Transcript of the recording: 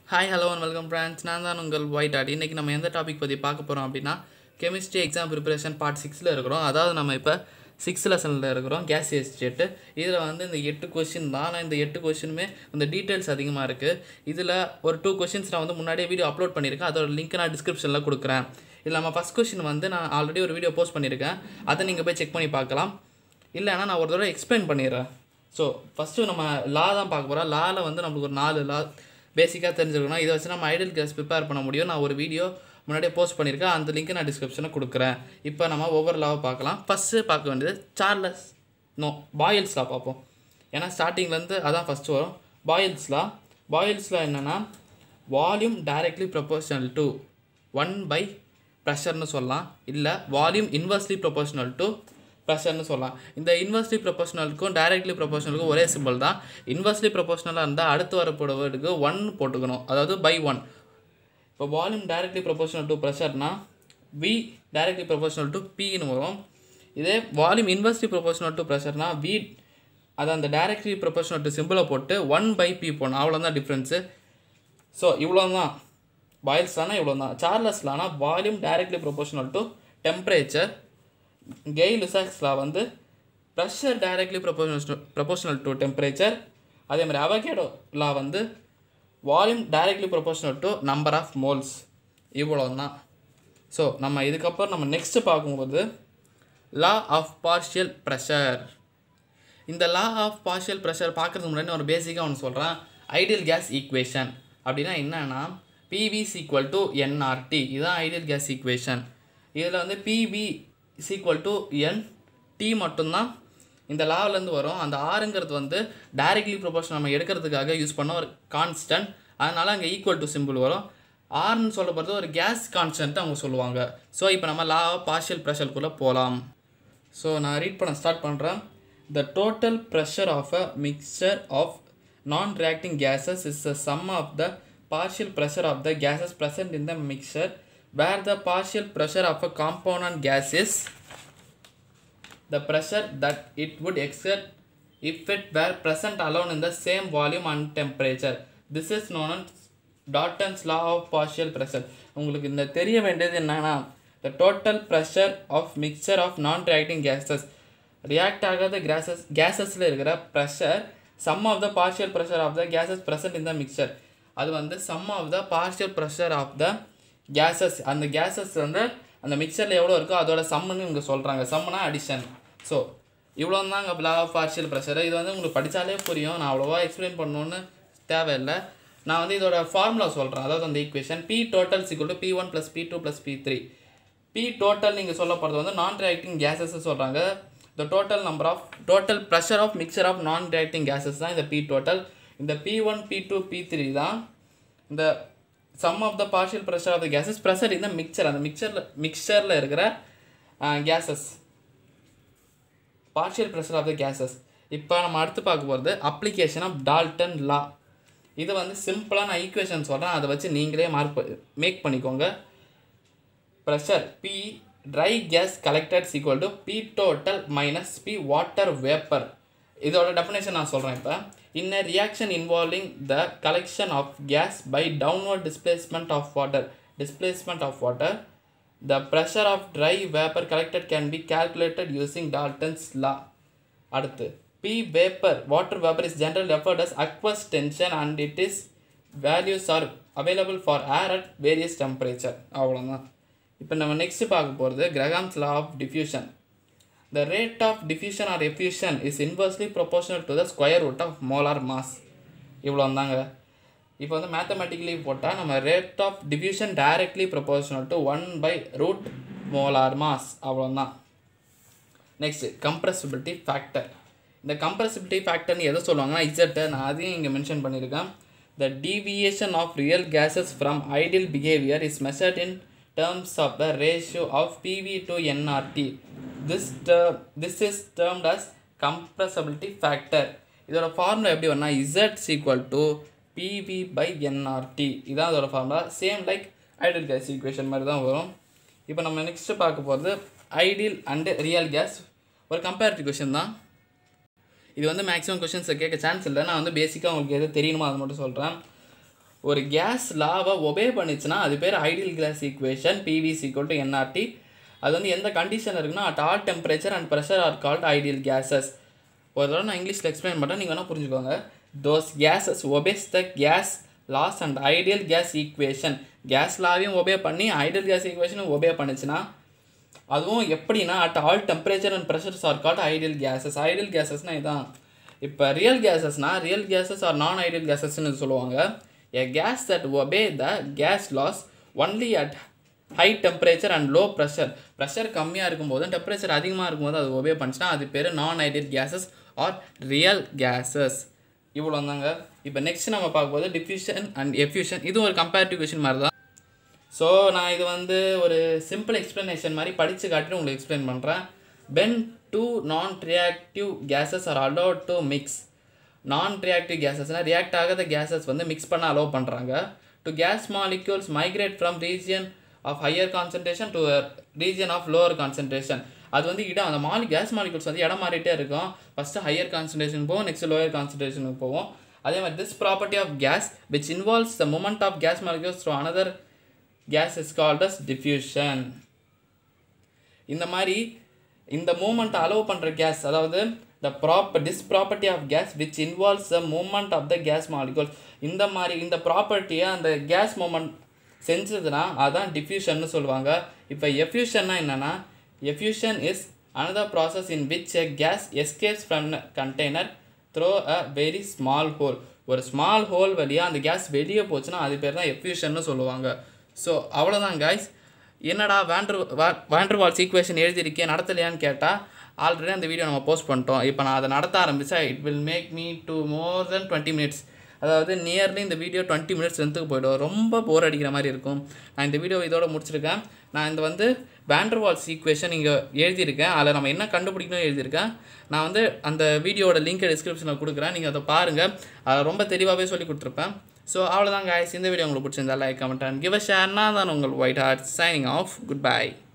Hi hello and welcome friends நான் தான் உங்கள் ஒயிட் ஆட் இன்றைக்கி நம்ம எந்த டாபிக் பற்றி பார்க்க போகிறோம் அப்படின்னா கெமிஸ்ட்ரி எக்ஸாம் ப்ரிப்பரேஷன் பார்ட் சிக்ஸில் இருக்கிறோம் அதாவது நம்ம இப்போ சிக்ஸ் லெசனில் இருக்கிறோம் கேஸ் எஸ்டேட்டு இதில் வந்து இந்த எட்டு கொஷின் தான் ஆனால் இந்த எட்டு கொஷினுமே இந்த டீட்டெயில்ஸ் அதிகமாக இருக்குது இதில் ஒரு டூ கொஷின்ஸ் நான் வந்து முன்னாடியே வீடியோ அப்லோட் பண்ணியிருக்கேன் அதோட லிங்க் நான் டிஸ்கிரிப்ஷனில் கொடுக்குறேன் இதில் நம்ம ஃபஸ்ட் கொஷின் வந்து நான் ஆல்ரெடி ஒரு வீடியோ போஸ்ட் பண்ணியிருக்கேன் அதை நீங்கள் போய் செக் பண்ணி பார்க்கலாம் இல்லைன்னா நான் ஒரு தடவை எக்ஸ்பிளைன் பண்ணிடுறேன் ஸோ ஃபஸ்ட்டு நம்ம லா தான் பார்க்க போகிறோம் லாவில் வந்து நம்மளுக்கு ஒரு நாலு லா பேசிக்காக தெரிஞ்சிருக்கணும் இதை வச்சு நம்ம ஐடியல் கேஸ் ப்ரிப்பேர் பண்ண முடியும் நான் ஒரு வீடியோ முன்னாடியே போஸ்ட் பண்ணியிருக்கேன் அந்த லிங்க்கை நான் டிஸ்கிரிப்ஷனில் கொடுக்குறேன் இப்போ நம்ம ஒவ்வொரு லாவை பார்க்கலாம் ஃபஸ்ட்டு பார்க்க வேண்டியது சார்லஸ் நோ பாயில்ஸ் லா பார்ப்போம் ஏன்னா ஸ்டார்டிங்லேருந்து அதான் ஃபஸ்ட்டு வரும் பாயில்ஸ் லா பாயில்ஸ் லா என்னென்னா volume directly proportional to one by ப்ரெஷர்னு சொல்லலாம் இல்லை வால்யூம் இன்வெர்ஸ்லி ப்ரொபோஷனல் டு ப்ரெஷர்னு சொல்லலாம் இந்த இன்வெர்ஸ்லி ப்ரொபோஷனலுக்கும் டைரக்ட்லி ப்ரொபோஷனலுக்கும் ஒரே சிம்பிள் தான் இன்வெர்ஸ்லி ப்ரொபோஷனலாக இருந்தால் அடுத்து வரப்போட வேர்டுக்கு ஒன் போட்டுக்கணும் அதாவது பை ஒன் இப்போ வால்யூம் டைரக்ட்லி ப்ரொபோஷனல் டு ப்ரெஷர்னா வி டைரக்ட்லி ப்ரொபோஷனல் டு பின்னு வரும் இதே வால்யூம் இன்வெர்ஸ்லி ப்ரொபோஷனல் டு ப்ரெஷர்னா வி அதை அந்த டைரக்ட்லி ப்ரொபோஷனல் டு சிம்பிளை போட்டு ஒன் பை பி போடணும் அவ்வளோதான் டிஃப்ரென்ஸு ஸோ இவ்வளோ தான் பாயில்ஸ்லானா இவ்வளோ தான் சார்லஸ்லானா volume directly proportional to temperature Gay லுசாக்ஸ்லா வந்து pressure directly proportional proportional to temperature அதே மாதிரி அவகேடோ லா வந்து volume directly proportional to number of moles இவ்வளோ தான் ஸோ நம்ம இதுக்கப்புறம் நம்ம நெக்ஸ்ட்டு பார்க்கும்போது லா ஆஃப் பார்ஷியல் ப்ரெஷர் இந்த லா ஆஃப் பார்ஷியல் ப்ரெஷர் பார்க்குறதுக்கு முன்னாடி ஒரு பேசிக்காக ஒன்று சொல்கிறேன் ஐடியல் கேஸ் ஈக்குவேஷன் அப்படின்னா என்னென்னா பிவி ஈக்குவல் டு என்ஆர்டி இதுதான் ஐடியல் கேஸ் ஈக்குவேஷன் இதில் வந்து PV equal to N T மட்டும்தான் இந்த லாவிலேருந்து வரும் அந்த ஆறுங்கிறது வந்து டைரக்ட்லி ப்ரொபோஷன் நம்ம எடுக்கிறதுக்காக யூஸ் பண்ண ஒரு கான்ஸ்டன்ட் அதனால் அங்கே ஈக்குவல் டு சிம்பிள் வரும் ஆர்னு சொல்லப்படுறது ஒரு கேஸ் கான்ஸ்டன்ட் அவங்க சொல்லுவாங்க ஸோ இப்போ நம்ம லா ஆஃப் பார்ஷியல் ப்ரெஷருக்குள்ளே போகலாம் ஸோ நான் ரீட் பண்ண ஸ்டார்ட் பண்ணுறேன் the total pressure of a mixture of non reacting gases is the sum of the partial pressure of the gases present in the mixture where the partial pressure of a component gas is the pressure that it would exert if it were present alone in the same volume and temperature. This is known as Dalton's law of partial pressure. உங்களுக்கு இந்த தெரிய வேண்டியது என்னன்னா the total pressure of mixture of non-reacting gases react ஆகாத gases கேசஸில் இருக்கிற pressure sum of the partial pressure of the gases present in the mixture அது வந்து sum of the partial pressure of the gases அந்த gases வந்து அந்த மிக்சரில் எவ்வளோ இருக்கோ அதோட சம்முன்னு இங்கே சொல்கிறாங்க சம்முனா அடிஷன் ஸோ இவ்வளோ தாங்க லா ஆஃப் பார்ஷியல் ப்ரெஷர் இது வந்து உங்களுக்கு படித்தாலே புரியும் நான் அவ்வளோவா எக்ஸ்பிளைன் பண்ணணுன்னு தேவையில்லை நான் வந்து இதோட ஃபார்முலா சொல்கிறேன் அதாவது அந்த equation P total equal to P one plus P two plus P three P total நீங்கள் சொல்ல போகிறது வந்து நான் ரியாக்டிங் கேசஸ் சொல்கிறாங்க the total number of total pressure of mixture of non reacting gases தான் இந்த பி டோட்டல் இந்த P one P two P three தான் இந்த sum of the partial pressure of the gases pressure இந்த mixture அந்த மிக்சரில் மிக்சரில் இருக்கிற gases partial pressure of the gases இப்போ நம்ம அடுத்து பார்க்க போகிறது அப்ளிகேஷன் ஆஃப் டால்டன் லா இது வந்து சிம்பிளாக நான் ஈக்குவேஷன் சொல்கிறேன் அதை வச்சு நீங்களே மார்க் மேக் பண்ணிக்கோங்க pressure P dry gas collected equal to P total minus P water vapour இதோட டெஃபினேஷன் நான் சொல்கிறேன் இப்போ in a reaction involving the collection of gas by downward displacement of water displacement of water the pressure of dry vapour collected can be calculated using Dalton's law அடுத்து P vapour water vapour is general referred as aqueous tension and it is values are available for air at various temperature அவ்வளோதான் இப்போ நம்ம next பார்க்க போகிறது Graham's law of diffusion the rate of diffusion or effusion is inversely proportional to the square root of molar mass இவ்வளோ தாங்க இப்போ வந்து mathematically போட்டால் நம்ம rate of diffusion directly proportional to one by root molar mass அவ்வளோதான் next compressibility factor இந்த compressibility ஃபேக்டர்னு எதை சொல்லுவாங்கன்னா இசட்டை நான் அதையும் இங்கே மென்ஷன் பண்ணியிருக்கேன் the deviation of real gases from ideal behaviour is measured in terms of the ratio of PV to NRT. This term, this is termed as compressibility factor. இதோட ஃபார்முலா எப்படி வரும்னா Z equal to PV by NRT இதான் அதோட formula same like ideal gas equation மாதிரி தான் வரும் இப்போ நம்ம நெக்ஸ்ட்டு பார்க்க போகிறது ஐடியல் அண்டு ரியல் கேஸ் ஒரு கம்பேரிட்டிவ் கொஷின் தான் இது வந்து மேக்ஸிமம் கொஷின்ஸை கேட்க சான்ஸ் இல்லை நான் வந்து பேசிக்காக உங்களுக்கு எது தெரியணுமோ அது மட்டும் சொல்கிறேன் ஒரு கேஸ் லாவை ஒபே பண்ணுச்சுன்னா அது பேர் ideal gas equation PV is equal to NRT அது வந்து எந்த கண்டிஷன் இருக்குன்னா at all temperature and pressure are called ideal gases ஒரு தடவை நான் இங்கிலீஷில் எக்ஸ்பிளைன் பண்ணுறேன் நீங்கள் வேணால் புரிஞ்சுக்கோங்க those gases obeys the gas laws and ideal gas equation gas லாவையும் ஒபே பண்ணி ஐடியல் கேஸ் ஈக்குவேஷனும் ஒபே பண்ணுச்சுன்னா அதுவும் எப்படின்னா at all temperature and pressures are called ideal gases ideal கேஸஸ்னால் இதான் இப்போ real கேஸஸ்னால் real gases are non ideal கேஸஸ்னு சொல்லுவாங்க a gas that obey the gas laws only at high temperature and low pressure pressure கம்மியாக இருக்கும்போது temperature அதிகமாக இருக்கும்போது அது ஒபே பண்ணுச்சுன்னா அது பேர் non ideal gases are real gases இவ்வளோ தாங்க இப்போ நெக்ஸ்ட் நம்ம பார்க்கும்போது டிஃப்யூஷன் அண்ட் எஃப்யூஷன் இதுவும் ஒரு கம்பேரிட்டிவ் கொஷின் மாதிரி தான் ஸோ நான் இது வந்து ஒரு சிம்பிள் எக்ஸ்ப்ளனேஷன் மாதிரி படித்து காட்டிட்டு உங்களுக்கு எக்ஸ்பிளைன் பண்ணுறேன் when two non reactive gases are allowed to mix non reactive கேஸஸ்னால் ரியாக்ட் ஆகாத கேஸஸ் வந்து மிக்ஸ் பண்ண அலோவ் பண்ணுறாங்க to gas molecules migrate from region of higher concentration to region of lower concentration அது வந்து இடம் அந்த மாலி கேஸ் மாலிகூல்ஸ் வந்து இடம் மாறிட்டே இருக்கும் ஃபஸ்ட்டு ஹையர் கான்சன்ட்ரேஷன் போகும் நெக்ஸ்ட் லோயர் கான்சன்ட்ரேஷனுக்கு போகும் அதே மாதிரி this property of gas which involves the movement of gas molecules through another gas is called as diffusion இந்த மாதிரி இந்த மூமெண்ட்டை அலோவ் பண்ணுற கேஸ் அதாவது the proper this property of gas which involves the movement of the gas molecules இந்த மாதிரி இந்த ப்ராப்பர்ட்டியை அந்த கேஸ் மூமெண்ட் செஞ்சதுன்னா அதான் டிஃப்யூஷன்னு சொல்லுவாங்க இப்போ எஃப்யூஷன்னா என்னென்னா effusion is another process in which a gas escapes from container through a very small hole ஒரு ஸ்மால் ஹோல் வழியாக அந்த கேஸ் வெளியே போச்சுன்னா அது பேர் தான் எஃப்யூஷன்னு சொல்லுவாங்க ஸோ அவ்வளோதான் காய்ஸ் என்னடா வேண்டர் வேண்டர் வால்ஸ் ஈக்குவேஷன் எழுதியிருக்கேன் நடத்தலையான்னு கேட்டால் ஆல்ரெடி அந்த வீடியோ நம்ம போஸ்ட் பண்ணிட்டோம் இப்போ நான் அதை நடத்த ஆரம்பித்தா it will make me to more then twenty minutes அதாவது நியர்லி இந்த வீடியோ டுவெண்ட்டி மினிட்ஸ் லென்த்துக்கு போய்டும் ரொம்ப போர் அடிக்கிற மாதிரி இருக்கும் நான் இந்த வீடியோ இதோட முடிச்சிருக்கேன் நான் இந்த வந்து வேண்டர்வால்ஸ் ஈக்குவேஷன் இங்கே எழுதியிருக்கேன் அதில் நம்ம என்ன கண்டுபிடிக்கணும் எழுதியிருக்கேன் நான் வந்து அந்த வீடியோட லிங்க்கை டிஸ்கிரிப்ஷனில் கொடுக்குறேன் நீங்கள் அதை பாருங்கள் அதை ரொம்ப தெளிவாகவே சொல்லி கொடுத்துருப்பேன் ஸோ அவ்வளோதான் guys இந்த வீடியோ உங்களுக்கு பிடிச்சிருந்தா like comment and give a ஷேர்னா தான் உங்கள் white heart signing off good by